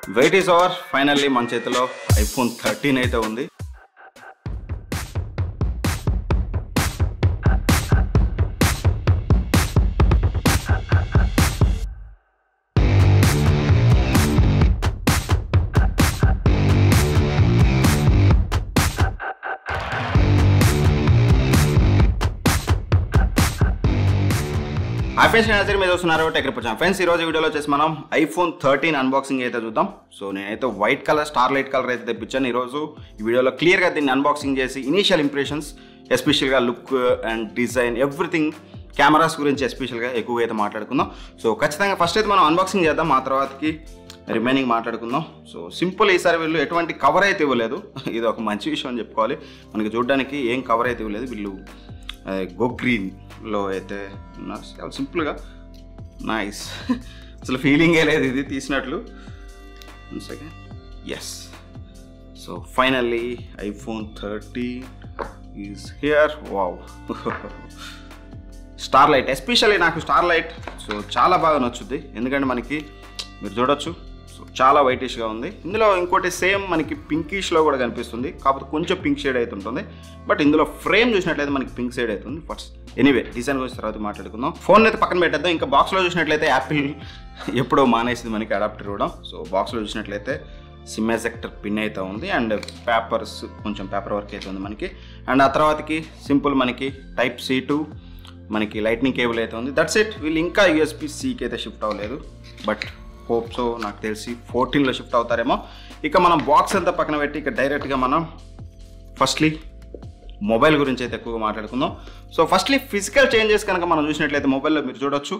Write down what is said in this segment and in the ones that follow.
wait is over finally మన చేతిలో iPhone thirteen అయితే ఉంది హాయ్ ఫ్రెండ్స్ నేను అజర్ మీద చూస్తున్నారు టెక్ వచ్చాను ఫ్రెండ్స్ ఈ రోజు వీడియోలో వచ్చేసి మనం ఐఫోన్ థర్టీన్ అన్బాక్సింగ్ అయితే చూద్దాం సో నేనైతే white colour starlight colour అయితే తెప్పించాను ఈరోజు ఈ వీడియోలో క్లియర్గా దీన్ని అన్బాక్సింగ్ చేసి ఇనీషియల్ ఇంప్రెషన్స్ ఎస్పెషల్గా look and design everything cameras గురించి ఎస్పెషల్గా ఎక్కువగా అయితే మాట్లాడుకుందాం సో ఖచ్చితంగా ఫస్ట్ అయితే మనం అన్బాక్సింగ్ చేద్దాం ఆ తర్వాతకి రిమైనింగ్ మాట్లాడుకుందాం సో సింపుల్ ఈసారి వీళ్ళు ఎటువంటి కవర్ అయితే ఇవ్వలేదు ఇది ఒక మంచి విషయం అని చెప్పుకోవాలి మనకి చూడడానికి ఏం కవర్ అయితే ఇవ్వలేదు వీళ్ళు గో గ్రీన్లో అయితే ఉన్నారు చాలా సింపుల్గా నైస్ అసలు ఫీలింగే లేదు ఇది తీసినట్లు seconds so finally iPhone thirty is here wow starlight especially నాకు స్టార్ లైట్ సో చాలా బాగా నచ్చుద్ది ఎందుకంటే మనకి మీరు చూడొచ్చు సో చాలా వైటిష్గా ఉంది ఇందులో ఇంకోటి సేమ్ మనకి పింకిష్లో కూడా కనిపిస్తుంది కాకపోతే కొంచెం పింక్ షేడ్ అయితే ఉంటుంది బట్ ఇందులో ఫ్రేమ్ చూసినట్లయితే మనకి పింక్ షేడ్ అవుతుంది ఫస్ట్ ఎనీవే డిజైన్ గురించి తర్వాత మాట్లాడుకుందాం ఫోన్ అయితే పక్కన పెట్టేద్దాం ఇంకా బాక్స్లో చూసినట్లయితే యాపిల్ ఎప్పుడో మానేసింది మనకి అడాప్టర్ ఇవ్వడం సో బాక్స్లో చూసినట్లయితే సిమ్ ఎజెక్టర్ పిన్ అయితే ఉంది అండ్ పేపర్స్ కొంచెం పేపర్ వర్క్ అయితే ఉంది మనకి అండ్ ఆ తర్వాతకి సింపుల్ మనకి టైప్ సి టూ మనకి లైట్నింగ్ కేబుల్ అయితే ఉంది దట్స్ ఇట్ వీళ్ళు ఇంకా యూఎస్పి సికి అయితే షిఫ్ట్ అవ్వలేదు బట్ హోప్ సో నాకు తెలిసి ఫోర్టీన్లో షిఫ్ట్ అవుతారేమో ఇక మనం బాక్స్ అంతా పక్కన పెట్టి ఇక డైరెక్ట్గా మనం ఫస్ట్లీ మొబైల్ గురించి అయితే ఎక్కువగా మాట్లాడుకుందాం సో ఫస్ట్లీ ఫిజికల్ చేంజెస్ కనుక మనం చూసినట్లయితే మొబైల్లో మీరు చూడొచ్చు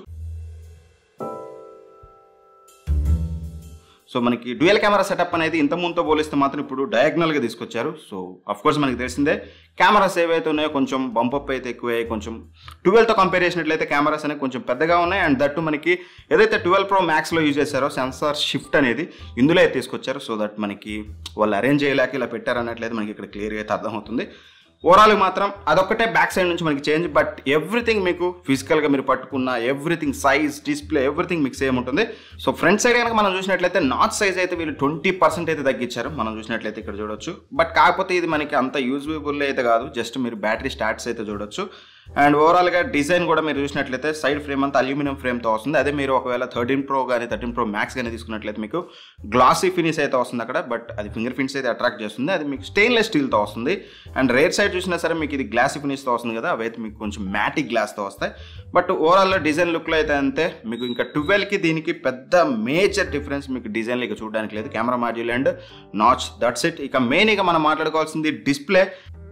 సో మనకి డ్యూయల్ కెమెరా సెటప్ అనేది ఇంత ముందుతో పోలిస్తే మాత్రం ఇప్పుడు డయాగ్నల్గా తీసుకొచ్చారు సో అఫ్ కోర్స్ మనకి తెలిసిందే కెమెరాస్ ఏవైతే ఉన్నాయో కొంచెం బంపప్ అయితే ఎక్కువ కొంచెం ట్వెల్వ్తో కంపేర్ చేసినట్లయితే కెమెరాస్ అనేవి కొంచెం పెద్దగా ఉన్నాయి అండ్ దట్టు మనకి ఏదైతే ట్వెల్వ్ ప్రో మ్యాక్స్లో యూజ్ చేశారో సెన్సార్ షిఫ్ట్ అనేది ఇందులో అయితే తీసుకొచ్చారు సో దట్ మనకి వాళ్ళు అరేంజ్ చేయలేక ఇలా పెట్టారు అన్నట్లయితే మనకి ఇక్కడ క్లియర్గా అయితే అర్థమవుతుంది ఓవరాల్ మాత్రం అదొక్కటే బ్యాక్ సైడ్ నుంచి మనకి చేంజ్ బట్ ఎవ్రీథింగ్ మీకు ఫిజికల్గా మీరు పట్టుకున్న ఎవ్రీథింగ్ సైజ్ డిస్ప్లే ఎవ్రీథింగ్ మీకు సేమ్ ఉంటుంది సో ఫ్రంట్ సైడ్ కనుక మనం చూసినట్లయితే నాట్ సైజ్ అయితే వీళ్ళు ట్వంటీ పర్సెంట్ అయితే తగ్గించారు మనం చూసినట్లయితే ఇక్కడ చూడొచ్చు బట్ కాకపోతే ఇది మనకి అంత యూజ్బుల్ అయితే కాదు జస్ట్ మీరు బ్యాటరీ స్టార్ట్స్ అయితే చూడొచ్చు అండ్ ఓవరాల్గా డిజైన్ కూడా మీరు చూసినట్లయితే సైడ్ ఫ్రేమ్ అంతా అల్యూమినియం ఫ్రేమ్తో వస్తుంది అదే మీరు ఒకవేళ థర్టీన్ ప్రో కానీ థర్టీన్ ప్రో మ్యాక్స్ కానీ తీసుకున్నట్లయితే మీకు గ్లాసీ ఫినిష్ అయితే వస్తుంది అక్కడ బట్ అది ఫింగర్ ప్రింట్స్ అయితే అట్రాక్ట్ చేస్తుంది అది మీకు స్టెయిన్లెస్ స్టీల్తో వస్తుంది అండ్ రేర్ సైడ్ చూసినా సరే మీకు ఇది గ్లాసీ ఫినిష్తో వస్తుంది కదా అవైతే మీకు కొంచెం మ్యాటిక్ గ్లాస్తో వస్తాయి బట్ ఓవరాల్ డిజైన్ లుక్లో అయితే అంతే మీకు ఇంకా ట్వెల్వ్కి దీనికి పెద్ద మేజర్ డిఫరెన్స్ మీకు డిజైన్లో ఇక చూడడానికి లేదు camera module and notch that's it ఇక మెయిన్ ఇక మనం మాట్లాడుకోవాల్సింది డిస్ప్లే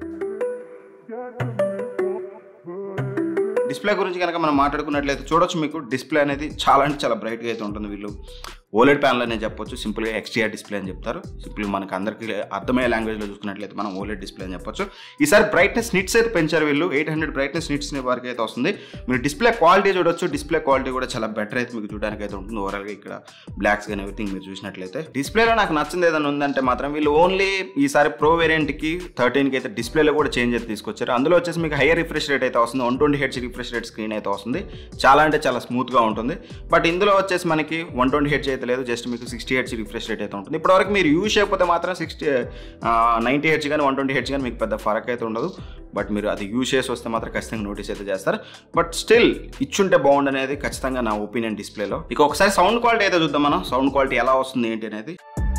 డిస్ప్లే గురించి కనుక మనం మాట్లాడుకున్నట్లయితే చూడొచ్చు మీకు డిస్ప్లే అనేది చాలా అంటే చాలా బ్రైట్గా అయితే ఉంటుంది వీళ్ళు ఓలెడ్ ప్యానల్ అనే చెప్పొచ్చు సింపుల్గా ఎక్స్టీఆర్ డిస్ప్లే అని చెప్తారు సింపుల్ మనకి అందరికీ అర్థమయ్యే లాంగ్వేజ్లో చూసుకున్నట్లయితే మనం ఓలెడ్ డిస్ప్లే అని చెప్పొచ్చు ఈసారి బ్రైట్నెస్ నిట్స్ అయితే పెంచారు వీళ్ళు ఎయిట్ హండ్రెడ్ బ్రైట్నెస్ నిట్స్ వరకు అయితే వస్తుంది మీరు డిస్ప్లే క్వాలిటీ చూడొచ్చు డిస్ప్లే క్వాలిటీ కూడా చాలా బెటర్ అయితే మీకు చూడడానికి అయితే ఉంటుంది ఓవరాల్గా ఇక్కడ బ్లాక్స్ కానీ ఎవ్రీథింగ్ మీరు చూసినట్లయితే డిస్ప్లేలో నాకు నచ్చింది ఏదైనా ఉందంటే మాత్రం వీళ్ళు ఓన్లీ ఈసారి ప్రో వేరియంట్కి థర్టీన్కి అయితే డిస్ప్లేలో కూడా చేంజ్ అయితే తీసుకొచ్చారు అందులో వచ్చేసి మీకు హైయర్ రిఫ్రెష్ రేట్ అయితే వస్తుంది one twenty hertz refresh rate screen అయితే వస్తుంది చాలా అంటే చాలా స్మూత్గా ఉంటుంది బట్ ఇందులో వచ్చేసి మనకి వన్ ట్వంటీ హెడ్స్ అయితే లేదు జస్ట్ మీకు సిక్స్టీ హెడ్స్ రిఫ్రెష్ రేట్ అయితే ఉంటుంది ఇప్పటివరకు మీరు యూజ్ చేయకపోతే మాత్రం సిక్స్టీ నైంటీ హెడ్స్ కానీ వన్ ట్వంటీ హెడ్స్ కానీ మీకు పెద్ద ఫరక్ అయితే ఉండదు బట్ మీరు అది యూజ్ చేసి వస్తే మాత్రం ఖచ్చితంగా నోటీస్ అయితే చేస్తారు బట్ స్టిల్ ఇచ్చుంటే బాగుండు అనేది ఖచ్చితంగా నా ఒపీనియన్ డిస్ప్లేలో ఇక ఒకసారి సౌండ్ క్వాలిటీ అయితే చూద్దాం మనం సౌండ్ క్వాలిటీ ఎలా వస్తుంది ఏంటి అనేది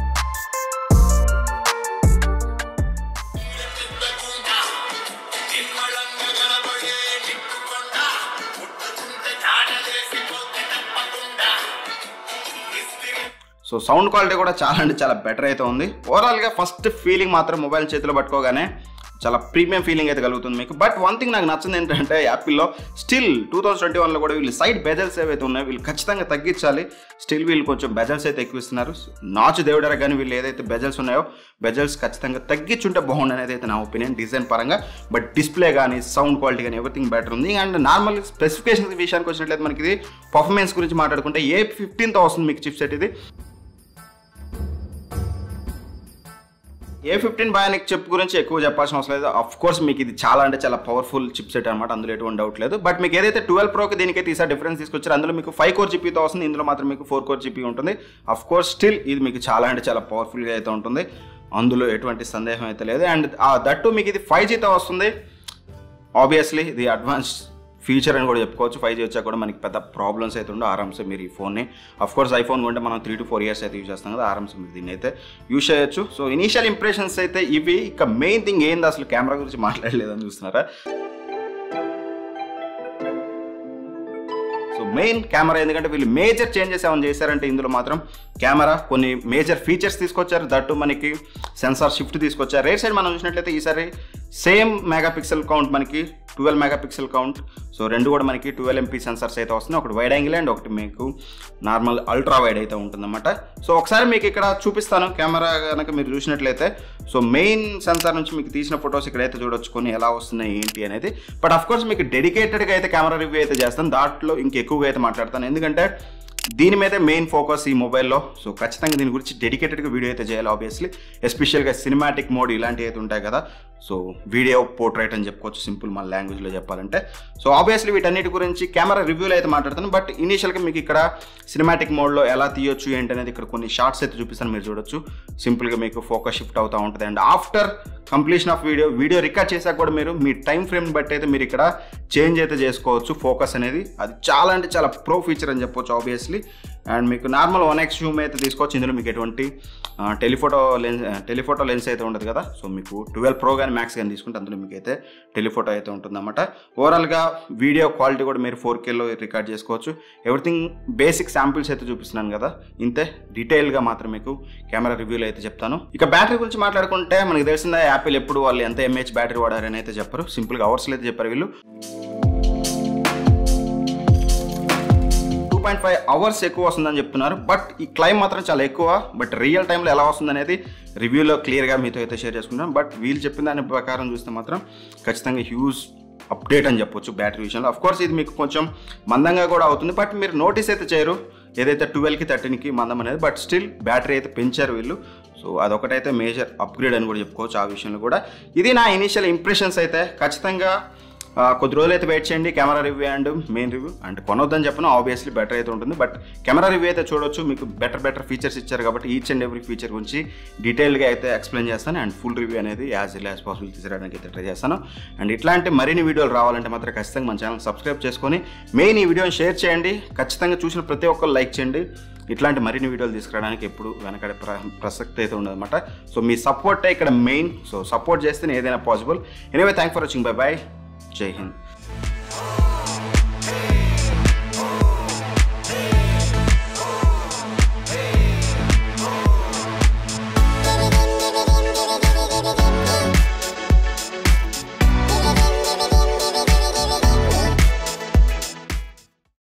నిమ్మళంగా కనబడే చిక్కుకొండ ముట్టుకుంటే చాటలేసి పోతే తప్పకుండా ఇస్త్రీ సో సౌండ్ క్వాలిటీ కూడా చాలా అంటే చాలా బెటర్ అయితే ఉంది ఓవరాల్గా ఫస్ట్ ఫీలింగ్ మాత్రం మొబైల్ చేతిలో పట్టుకోగానే చాలా ప్రీమియం ఫీలింగ్ అయితే కలుగుతుంది మీకు బట్ వన్ థింగ్ నాకు నచ్చింది ఏంటంటే యాపిల్లో స్టిల్ టూ థౌసండ్ ట్వంటీ వన్లో కూడా వీళ్ళు సైడ్ బెజల్స్ ఏవైతే ఉన్నాయో వీళ్ళు ఖచ్చితంగా తగ్గించాలి స్టిల్ వీళ్ళు కొంచెం బెజల్స్ అయితే ఎక్కువ ఇస్తున్నారు నాచు దేవుడర కానీ వీళ్ళు ఏదైతే బెజల్స్ ఉన్నాయో బెజల్స్ ఖచ్చితంగా తగ్గించుంటే బాగుండు అనేది అయితే నా ఒపీనియన్ డిజైన్ పరంగా బట్ డిస్ప్లే కానీ సౌండ్ క్వాలిటీ కానీ ఎవ్రీథింగ్ బెటర్ ఉంది అండ్ నార్మల్ స్పెసిఫికేషన్స్ విషయానికి వచ్చినట్లయితే మనకి ఇది పర్ఫార్మెన్స్ గురించి మాట్లాడుకుంటే ఏ ఫిఫ్టీన్తో వస్తుంది మీకు చిప్ సెట్ ఇది ఏ ఫిఫ్టీన్ బయానిక్ చిప్ గురించి ఎక్కువ చెప్పాల్సిన అవసరం లేదు అఫ్ కోర్స్ మీకు ఇది చాలా అంటే చాలా పవర్ఫుల్ చిప్ సెట్ అనమాట అందులో ఎటువంటి డౌట్ లేదు బట్ మీకు ఏదైతే ట్వెల్వ్ ప్రోకి దీనికైతే ఈసారి డిఫరెన్స్ తీసుకొచ్చారు అందులో మీకు ఫైవ్ కోర్ జీపీతో వస్తుంది ఇందులో మాత్రం మీకు ఫోర్ కోర్ జీపీ ఉంటుంది అఫ్ కోర్స్ స్టిల్ ఇది మీకు చాలా అంటే చాలా పవర్ఫుల్గా అయితే ఉంటుంది అందులో ఎటువంటి సందేహం అయితే లేదు అండ్ దట్టు మీకు ఇది ఫైవ్ జీతో వస్తుంది ఆబ్వియస్లీ ఇది అడ్వాన్స్ ఫీచర్ అని కూడా చెప్పుకోవచ్చు ఫైవ్ జీ వచ్చాక కూడా మనకి పెద్ద ప్రాబ్లమ్స్ అయితే ఉండవు ఆరామ్సే మీరు ఈ ఫోన్ని అఫ్ కోర్స్ ఐఫోన్ కొంటే మనం త్రీ టు ఫోర్ ఇయర్స్ అయితే యూజ్ చేస్తాం కదా ఆరామ్సే మీరు దీన్ని అయితే యూజ్ చేయొచ్చు సో ఇనీషియల్ ఇంప్రెషన్స్ అయితే ఇవి ఇక మెయిన్ థింగ్ ఏంది అసలు కెమెరా గురించి మాట్లాడలేదని చూస్తున్నారా సో మెయిన్ కెమెరా ఎందుకంటే వీళ్ళు మేజర్ చేంజెస్ ఏమైనా చేశారంటే ఇందులో మాత్రం కెమెరా కొన్ని మేజర్ ఫీచర్స్ తీసుకొచ్చారు దట్టు మనకి సెన్సార్ షిఫ్ట్ తీసుకొచ్చారు రేట్ సైడ్ మనం చూసినట్లయితే ఈసారి సేమ్ మెగా పిక్సెల్ కౌంట్ మనకి twelve megapixel count so రెండు కూడా మనకి ట్వెల్వ్ ఎంపీ సెన్సార్స్ అయితే వస్తున్నాయి ఒకటి వైడ్ యాంగిల్ అండ్ ఒకటి మీకు నార్మల్ అల్ట్రా వైడ్ అయితే ఉంటుందన్నమాట సో ఒకసారి మీకు ఇక్కడ చూపిస్తాను కెమెరా కనుక మీరు చూసినట్లయితే సో మెయిన్ సెన్సార్ నుంచి మీకు తీసిన ఫొటోస్ ఇక్కడైతే చూడొచ్చు కొన్ని ఎలా వస్తున్నాయి ఏంటి అనేది బట్ అఫ్ కోర్స్ మీకు డెడికేటెడ్గా అయితే కెమెరా రివ్యూ అయితే చేస్తాను దాంట్లో ఇంకెక్కువగా అయితే మాట్లాడతాను ఎందుకంటే దీని మీదే మెయిన్ ఫోకస్ ఈ మొబైల్లో సో ఖచ్చితంగా దీని గురించి డెడికేటెడ్గా వీడియో అయితే చేయాలి ఆబ్వియస్లీ ఎస్పెషల్గా సినిమాటిక్ మోడ్ ఇలాంటివి అయితే ఉంటాయి కదా సో వీడియో పోర్ట్రైట్ అని చెప్పుకోవచ్చు సింపుల్ మన లాంగ్వేజ్లో చెప్పాలంటే సో ఆబ్వియస్లీ వీటన్నిటి గురించి కెమెరా రివ్యూలో అయితే మాట్లాడతాను బట్ ఇనీషియల్గా మీకు ఇక్కడ సినిమాటిక్ మోడ్లో ఎలా తీయొచ్చు ఏంటి అనేది ఇక్కడ కొన్ని షార్ట్స్ అయితే చూపిస్తాను మీరు చూడొచ్చు సింపుల్గా మీకు ఫోకస్ షిఫ్ట్ అవుతూ ఉంటుంది and after completion of video video record చేశాక కూడా మీరు మీ టైం ఫ్రేమ్ బట్టి అయితే మీరు ఇక్కడ చేంజ్ అయితే చేసుకోవచ్చు ఫోకస్ అనేది అది చాలా అంటే చాలా ప్రో ఫీచర్ అని చెప్పొచ్చు ఆబ్వియస్లీ అండ్ మీకు నార్మల్ వన్ ఎక్స్ జూమ్ అయితే తీసుకోవచ్చు ఇందులో మీకు ఎటువంటి టెలిఫోటో లెన్స్ టెలిఫోటో లెన్స్ అయితే ఉండదు కదా సో మీకు ట్వెల్వ్ ప్రో కానీ మ్యాక్స్ కానీ తీసుకుంటే అందులో మీకు అయితే టెలిఫోటో అయితే ఉంటుందన్నమాట ఓవరాల్గా వీడియో క్వాలిటీ కూడా మీరు ఫోర్ కేలో రికార్డ్ చేసుకోవచ్చు ఎవ్రీథింగ్ బేసిక్ శాంపిల్స్ అయితే చూపిస్తున్నాను కదా ఇంతే డీటెయిల్గా మాత్రం మీకు కెమెరా రివ్యూలో అయితే చెప్తాను ఇక బ్యాటరీ గురించి మాట్లాడుకుంటే మనకి తెలిసిందా యాపిల్ ఎప్పుడు వాళ్ళు ఎంత ఎంహెచ్ బ్యాటరీ వాడారని అయితే చెప్పరు సింపుల్గా అవర్స్లో అయితే చెప్పారు వీళ్ళు టూ పాయింట్ ఫైవ్ అవర్స్ ఎక్కువ వస్తుందని చెప్తున్నారు బట్ ఈ క్లైమ్ మాత్రం చాలా ఎక్కువ బట్ రియల్ టైంలో ఎలా వస్తుంది అనేది రివ్యూలో క్లియర్గా మీతో అయితే షేర్ చేసుకుంటాం బట్ వీళ్ళు చెప్పిన దాని ప్రకారం చూస్తే మాత్రం ఖచ్చితంగా హ్యూజ్ అప్డేట్ అని చెప్పొచ్చు బ్యాటరీ విషయంలో అఫ్ కోర్స్ ఇది మీకు కొంచెం మందంగా కూడా అవుతుంది బట్ మీరు నోటీస్ అయితే చేయరు ఏదైతే ట్వెల్వ్కి థర్టీన్కి మందం అనేది బట్ స్టిల్ బ్యాటరీ అయితే పెంచారు వీళ్ళు సో అదొకటైతే మేజర్ అప్గ్రేడ్ అని కూడా చెప్పుకోవచ్చు ఆ విషయంలో కూడా ఇది నా ఇనీషియల్ ఇంప్రెషన్స్ అయితే ఖచ్చితంగా ఆ, కొద్ది రోజులు అయితే వెయిట్ చేయండి camera review and main review అంటే కొనొద్దని చెప్పిన ఆబ్వియస్లీ బెటర్ అయితే ఉంటుంది బట్ కెమెరా రివ్యూ అయితే చూడొచ్చు మీకు బెటర్ బెటర్ ఫీచర్స్ ఇచ్చారు కాబట్టి ఈచ్ అండ్ ఎవ్రీ ఫీచర్ గురించి డీటెయిల్గా అయితే ఎక్స్ప్లెయిన్ చేస్తాను అండ్ ఫుల్ రివ్యూ అనేది యాజ్ ఎల్ యాజ్ పాసిబుల్ తీసుకురావడానికి అయితే ట్రై చేస్తాను అండ్ ఇట్లాంటి మరిన్ని వీడియోలు రావాలంటే మాత్రం ఖచ్చితంగా మన ఛానల్ సబ్స్క్రైబ్ చేసుకొని మెయిన్ ఈ వీడియోని షేర్ చేయండి ఖచ్చితంగా చూసిన ప్రతి ఒక్కరు లైక్ చేయండి ఇట్లాంటి మరిన్ని వీడియోలు తీసుకురావడానికి ఎప్పుడు వెనకడే ప్ర ప్రసక్తి అయితే ఉండదన్నమాట సో మీ సపోర్టే ఇక్కడ మెయిన్ సో సపోర్ట్ చేస్తేనే ఏదైనా possible anyway thank for watching bye bye జై హింద్